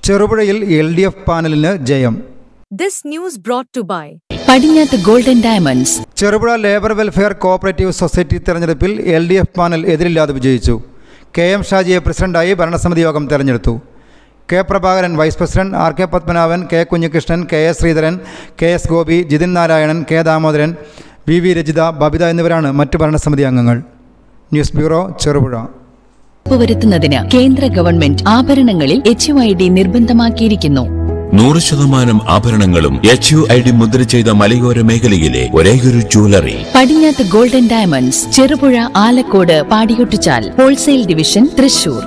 ചെറുപുഴയിൽ L D F പാനലിന് ജയം This news brought to by Padinjath golden diamonds Cherupuzha labour welfare cooperative society തെരഞ്ഞെടുപ്പിൽ L D F panel എതിരില്ലാതെ വിജയിച്ചു K M ഷാജിയെ പ്രസിഡന്റായി ഭരണസമിതി യോഗം തെരഞ്ഞെടുത്തു K Prabhakaran vice president R K Padmanabhan K Kunhikrishnan K S Sreedharan K S Gopi Jithin Narayanan K Damodaran V V Rajitha Babitha എന്നിവരാണ് മറ്റ് ഭരണസമിതി അംഗങ്ങൾ ന്യൂസ് ബ്യൂറോ ചെറുപുഴ ഉറപ്പുവരുത്തുന്നതിന് കേന്ദ്ര ഗവൺമെന്റ് ആഭരണങ്ങളിൽ എച്ച് ഐ ഡി നിർബന്ധമാക്കിയിരിക്കുന്നു നൂറ് ശതമാനം ആഭരണങ്ങളും എച്ച് യു ഐ ഡി മുദ്ര ചെയ്ത മലയോര മേഖലയിലെ ഒരേയൊരു jewellery Padinjath golden diamonds Cherupuzha Alakode പാടിയൊട്ടിച്ചാൽ ഹോൾസെയിൽ ഡിവിഷൻ തൃശൂർ